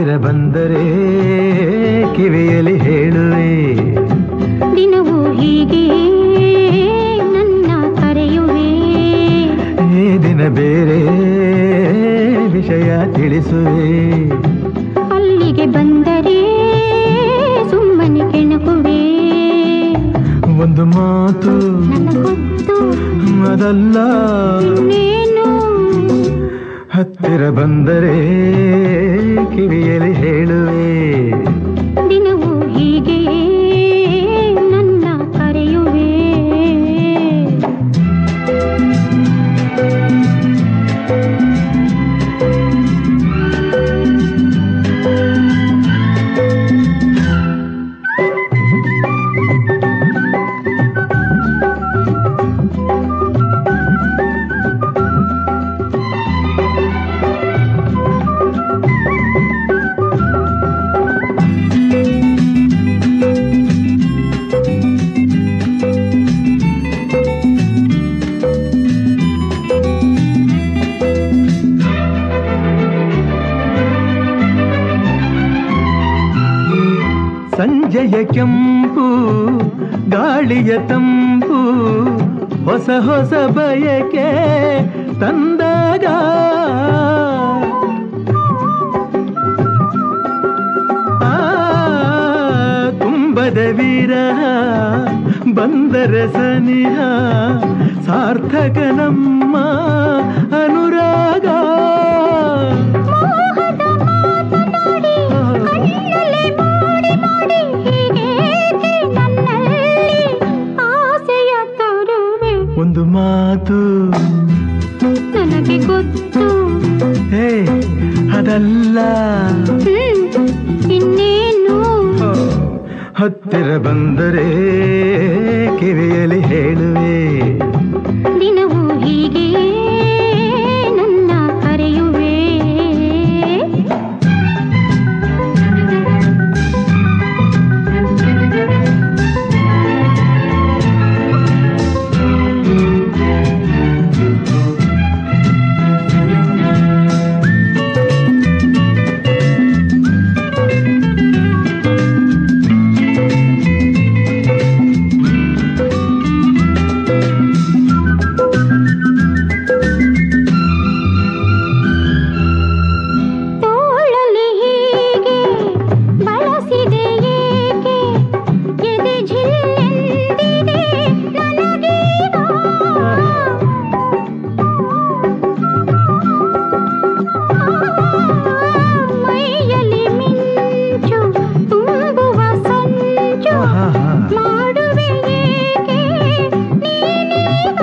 ಹತ್ತಿರ ಬಂದರೆ ಕಿವಿಯಲ್ಲಿ ಹೇಳುವೆ ದಿನವೂ ಹೀಗೆ ನನ್ನ ಕರೆಯುವೆ ಈ ದಿನ ಬೇರೆ ವಿಷಯ ತಿಳಿಸುವೆ ಅಲ್ಲಿಗೆ ಬಂದರೆ ಸುಮ್ಮನೆ ಕೆಣಕುವೆ ಒಂದು ಮಾತು ನನ್ನ ಗೊತ್ತು ಅದಲ್ಲ ಇನ್ನೇನು ಹತ್ತಿರ ಬಂದರೆ ಕಿವಿಯಲ್ಲಿ ಹೇಳುವೆ ದಿನವೂ ಹೀಗೆ ನನ್ನ ಕರೆಯುವೆ ಸಂಜೆಯ ಕೆಂಪು ಗಾಳಿಯ ತಂಪು ಹೊಸ ಹೊಸ ಬಯಕೆ ತಂದಾಗ ಆ, ತುಂಬದ ವಿರಹ ಬಂದರ ಸನಿಹ ಸಾರ್ಥಕ ನಮ್ಮ ಅನುರಾಗ ಮೋಹದ ಮಾತನಾಡಿ ಕಣ್ಣಲ್ಲಿ ಮಾಡಿ ಮಾಡಿ ಹೀಗೇಕೆ ನನ್ನಲ್ಲಿ ಆಸೆಯ ತರುವೆ ಒಂದು ಮಾತು ನನಗೆ ಗೊತ್ತು ಹೇ ಅದಲ್ಲ ಹ್ಮ್, ಇನ್ನೇನು ಹತ್ತಿರ ಬಂದರೆ ಕಿವಿಯಲ್ಲಿ ಹೇಳುವೆ ದಿನವೂ ಹೀಗೆ ನನ್ನ ಕರೆಯುವೆ ತೋಳಲಿ ಹೀಗೆ ಬಳಸಿದೆ ಏಕೆ ಎದೆ ಝಿಲ್ಲೆಂದಿದೆ ನನಗೀಗ ಮೈಯಲ್ಲಿ ಮಿಂಚು ತುಂಬುವ ಸಂಚು ಆಹಾಹಾ. ಮಾಡುವೆ ಏಕೆ ನೀನೀಗ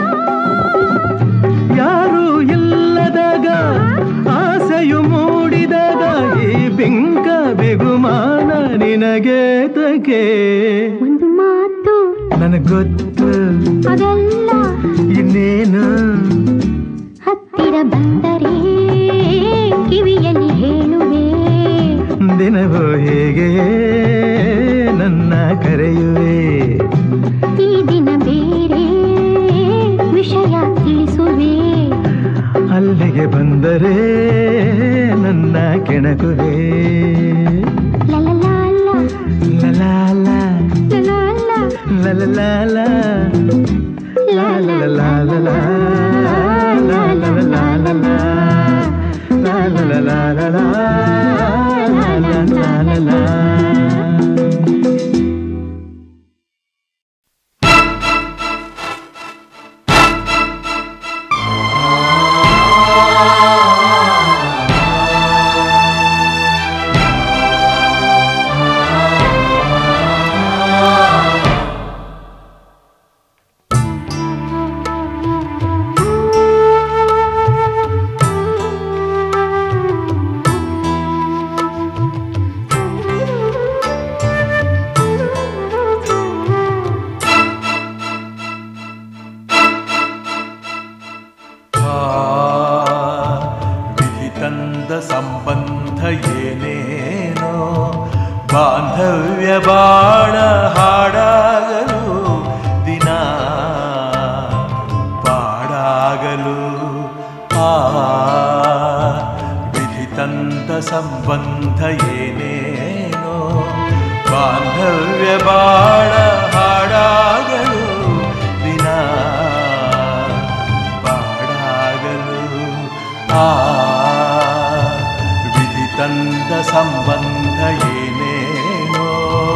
ಯಾರು ಇಲ್ಲದಾಗ ಆಸೆಯು ಮೂಡಿದಾಗ ಈ ಬಿಂಕ ಬಿಗುಮಾನ ನಿನಗೆ ತಗೆ ಒಂದು ಮಾತು ನನಗೊತ್ತು ಅದಲ್ಲ ಇನ್ನೇನು ಹತ್ತಿರ ಬಂದರೆ ಕಿವಿಯಲ್ಲಿ ಹೇಳುವೆ ದಿನವೂ ಹೇಗೆ ನನ್ನ ಕರೆಯುವೆ ಈ ದಿನ ಬೇರೆ ವಿಷಯ ತಿಳಿಸುವೆ ಅಲ್ಲಿಗೆ ಬಂದರೆ ನನ್ನ ಕೆಣಕುವೆ ಲಲಲಾಲ, ಲಲಾಲ ಲಲಾಲ, ಲಲಲಾಲ ಲಾಲಲಾಲಲ, ಲಾಲಲಾಲಲ, ಲಾಲಲಾಲಲ, ಲಾಲಲಾಲಲ. ಆ ಸಂಬಂಧ ಏನೇನೋ ಬಾಂಧವ್ಯ ಬಾಳ ಹಾಡಾಗಲು ದಿನ ಬಾಡಾಗಲು ಆ ವಿಧಿ ತಂದ ಸಂಬಂಧ ಏನೇನೋ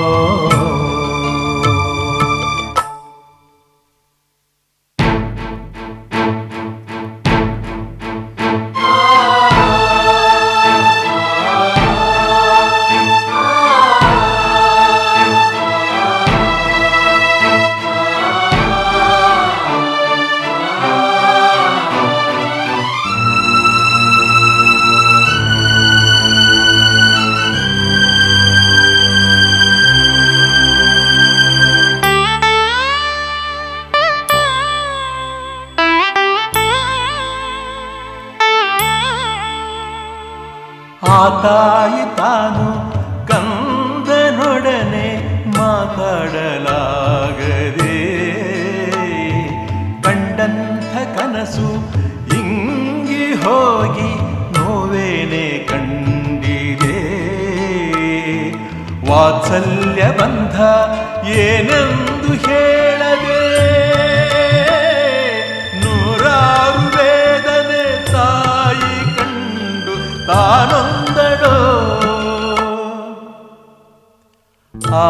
ಆ ತಾಯಿ ತಾನು ಕಂದನೊಡನೆ ಮಾತಾಡಲಾಗದೆ ಕಂಡಂಥ ಕನಸು ಇಂಗಿ ಹೋಗಿ ನೋವೇನೆ ಕಂಡಿದೆ ವಾತ್ಸಲ್ಯ ಬಂಧ ಏನೆಂದು ಹೇಳದೆ ನೂರಾರು ವೇದನೆ ತಾಯಿ ಕಂಡು ತಾನೊಂದಡೋ ಆ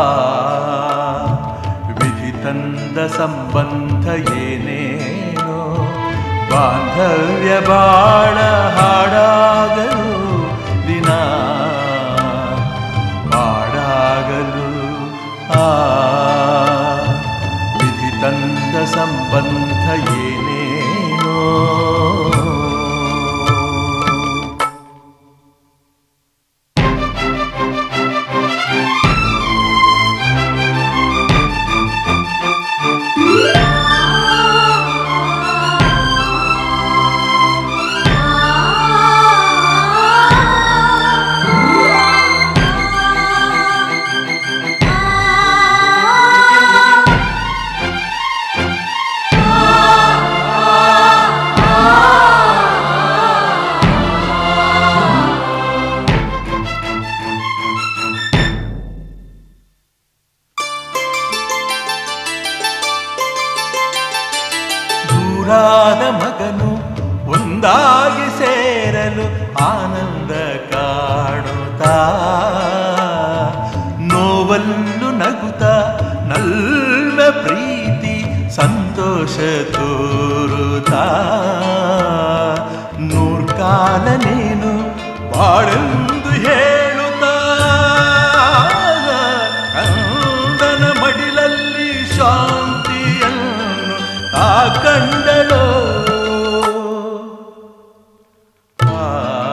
ವಿಧಿ ತಂದ ಸಂಬಂಧ ಏನೇನೋ ಬಾಂಧವ್ಯ ಬಾಳ ಹಾಡಾಗಲು ದಿನ ಬಾಡಾಗಲು ಆ ವಿಧಿ ತಂದ ಸಂಬಂಧ ಏನೇನೋ ದೂರಾದ ಮಗನು ಒಂದಾಗಿ ಸೇರಲು ಆನಂದ ಕಾಣುತ್ತಾ ನೋವಲ್ಲು ನಗುತ್ತ ನಲ್ಲ ಪ್ರೀತಿ ಸಂತೋಷ ತೋರುತ್ತಾ ನೂರ್ ಕಾಲ ನೀನು ಬಾಳೆಂದು ಹೇಳುತ್ತಾ ಕಂದನ ಮಡಿಲಲ್ಲಿ ಶಾಂತಿಯನ್ನು ಆ ಕಂಡಳೋ ಆ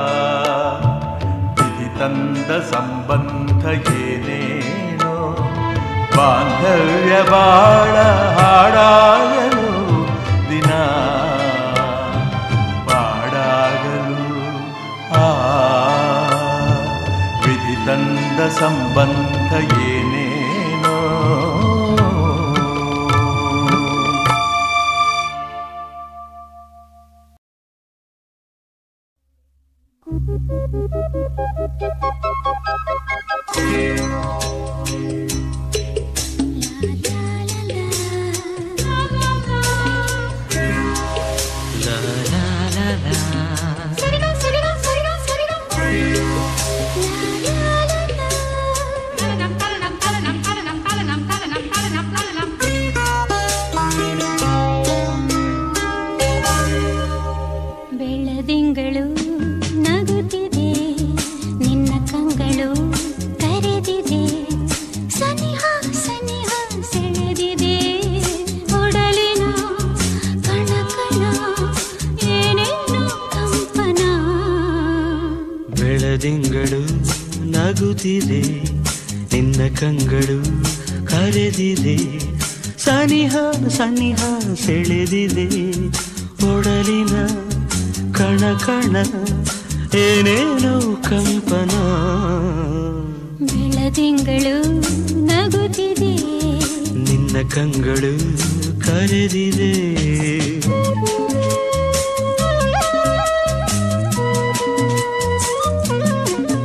ವಿಧಿ ತಂದ ಸಂಬಂಧ ಏನೇನೋ ಬಾಂಧವ್ಯ ಬಾಳ ಹಾಡಾಗಲು ದಿನ ಬಾಡಾಗಲು ಆ ವಿಧಿ ತಂದ ಸಂಬಂಧ ಏನೇನೋ ಬೆಳದಿಂಗಳು ನಗುತ್ತಿದೆ ನಿನ್ನ ಕಂಗಳು ಕರೆದಿದೆ ಸನಿಹ ಸನಿಹ ಸೆಳೆದಿದೆ ಒಡಲಿನ ಕಣ ಕಣ ಏನೇನು ಕಂಪನ ಬೆಳದಿಂಗಳು ನಗುತ್ತಿದೆ ನಿನ್ನ ಕಂಗಳು ಕರೆದಿದೆ ಸನಿಹ ಸನಿಹ ಸೆಳೆದಿದೆ ಒಡಲಿನ ಕಣ ಕಣ ಏನೇನೋ ಕಂಪನ ಬೆಳದಿಂಗಳು ನಗುತ್ತಿದೆ ನಿನ್ನ ಕಂಗಳು ಕರೆದಿದೆ Thank you.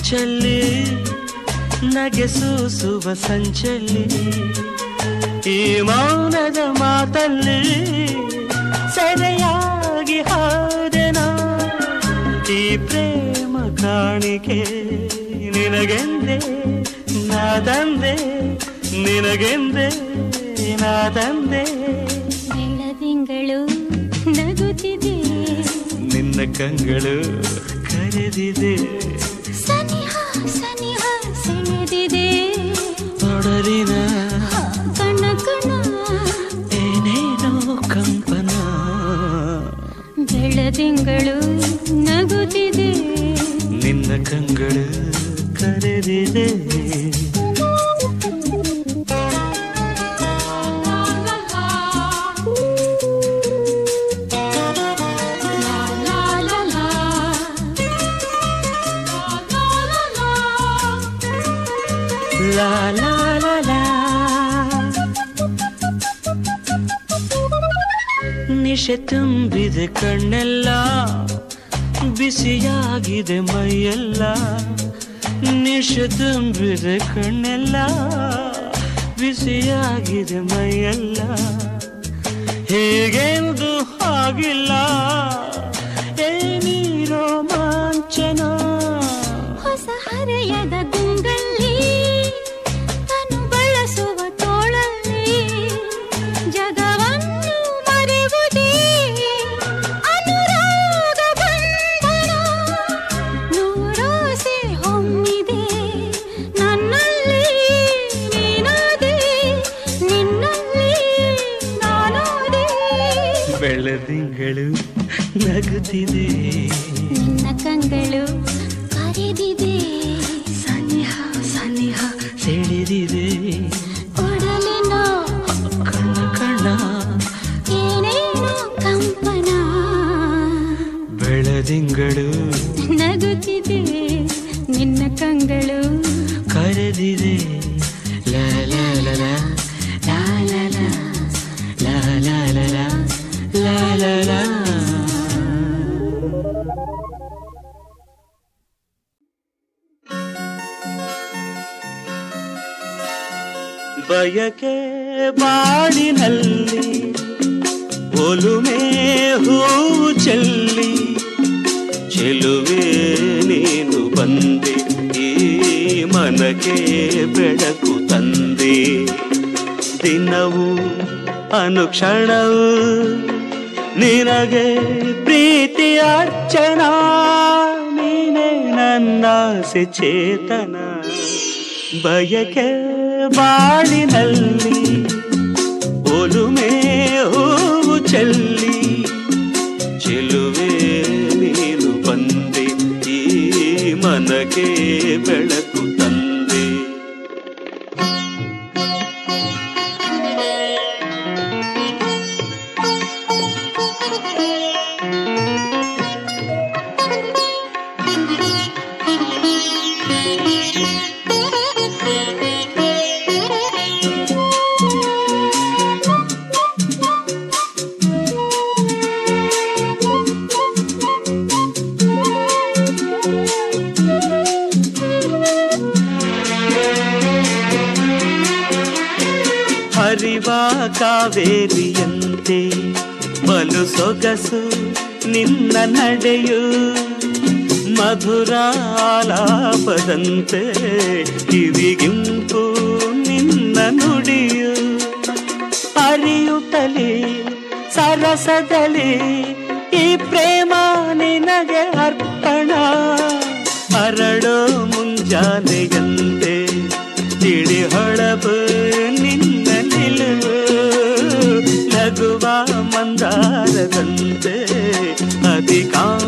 ಮಿಂಚಲ್ಲಿ ನಗೆ ಸೂಸುವ ಸಂಚಲ್ಲಿ ಈ ಮೌನದ ಮಾತಲ್ಲಿ ಸೆರೆಯಾಗಿ ಹಾದೆನ ಈ ಪ್ರೇಮ ಕಾಣಿಕೆ ನಿನಗೆಂದೆ ನಾದಂದೆ ನಿನಗೆಂದೆ ನಾದಂದೆ ಬೆಳದಿಂಗಳು ನಗುತ್ತಿದೆ ನಿನ್ನ ಕಂಗಳು ಕರೆದಿದೆ ಸನಿಹ ಸನಿಹ ಸೆಳೆದಿದೆ ಒಡಲಿನ ಕಣ ಕಣ ಏನೇನೋ ಕಂಪನ ಬೆಳದಿಂಗಳು ನಗುತ್ತಿದೆ ನಿನ್ನ ಕಂಗಳು ಕರೆದಿದೆ ಲಾ ಲಾ ಲಾ ಲಾ ನಿಶೆ ತುಂಬಿದೆ ಕಣ್ಣೆಲ್ಲ ಬಿಸಿಯಾಗಿದೆ ಮೈಯೆಲ್ಲ ನಿಶೆ ತುಂಬಿದೆ ಕಣ್ಣೆಲ್ಲ ಬಿಸಿಯಾಗಿದೆ ಮೈಯೆಲ್ಲ ಹೇಗೆಂದು ಆಗಿಲ್ಲ ಏನಿರೋ ಮಾಂಚನ ಹೊಸ ಹರೆಯದ ಗುಂಗಲ್ಲಿ ತನು ಬಳಸುವ ತೋಳಲ್ಲಿ ಜಗವನ್ನು ಮರೆವುದೇ ಅನುರಾಗ ಬಂಧನ ನೂರಾಸೆ ಹೊಮ್ಮಿದೆ ನನ್ನಲ್ಲಿ ನೀನಾದೆ ನಿನ್ನಲ್ಲಿ ನಾನಾದೆ ಬೆಳದಿಂಗಳು ನಗುತ್ತಿದೆ ನಿನ್ನ ಕಂಗಳು ಕರೆದಿದೆ ಸನಿಹ ಸನಿಹ ಸೆಳೆದಿದೆ ಕೊಡಲಿನ ಕಣ್ಣ ಕಣ್ಣ ಏನೇನೋ ಕಂಪನ ಬೆಳದಿಂಗಳು ನಗುತ್ತಿದೆ ನಿನ್ನ ಕಂಗಳು ಕರೆದಿದೆ ಲಾ ಲಾ ಲಾ ಲಾ, ಲಾ ಲಾ ಲಾ, ಲಾ ಲಾ ಲಾ ಲಾ, ಲಾ ಲಾ ಲಾ. ಬಯಕೆ ಬಾಡಿನಲ್ಲಿ ಒಲುಮೆ ಹೂವು ಚೆಲ್ಲಿ ಚೆಲುವೆ ನೀನು ಬಂದೆ ಈ ಮನಕ್ಕೆ ಬೆಳಕು ತಂದೆ ದಿನವು ಅನುಕ್ಷಣವು ನಿನಗೆ ಪ್ರೀತಿ ಅರ್ಚನ ನೀನೇ ನನ್ನಾಸೆ ಚೇತನ ಬಯಕೆ ಬಾಳಿನಲ್ಲಿ ಒಲುಮೆ ಹೂವು ಚೆಲ್ಲಿ ಚೆಲುವೆ ನೀನು ಬಂದೆ ಈ ಮನಗೆ ಬೆಳಕು ತಂದೆ ಹರಿವ ಕಾವೇರಿಯಂತೆ ಬಲು ಸೊಗಸು ನಿನ್ನ ನಡೆಯು ಮಧುರಾಲಾಪದಂತೆ ಕಿವಿಗಿಂಪು ನಿನ್ನ ನುಡಿಯು ಅರಿಯುತ್ತಲೇ ಸರಸದಲ್ಲಿ ಈ ಪ್ರೇಮ ನಿನಗೆ ಅರ್ಪಣ ಹರಡೋ ಮುಂಜಾನೆಯಂತೆ ತಿಳಿ ಹೊಳಪು ನಿನ್ನ ನಿಲುವು ನಗುವ ಮಂದಾರದಂತೆ ಅಧಿಕಾರ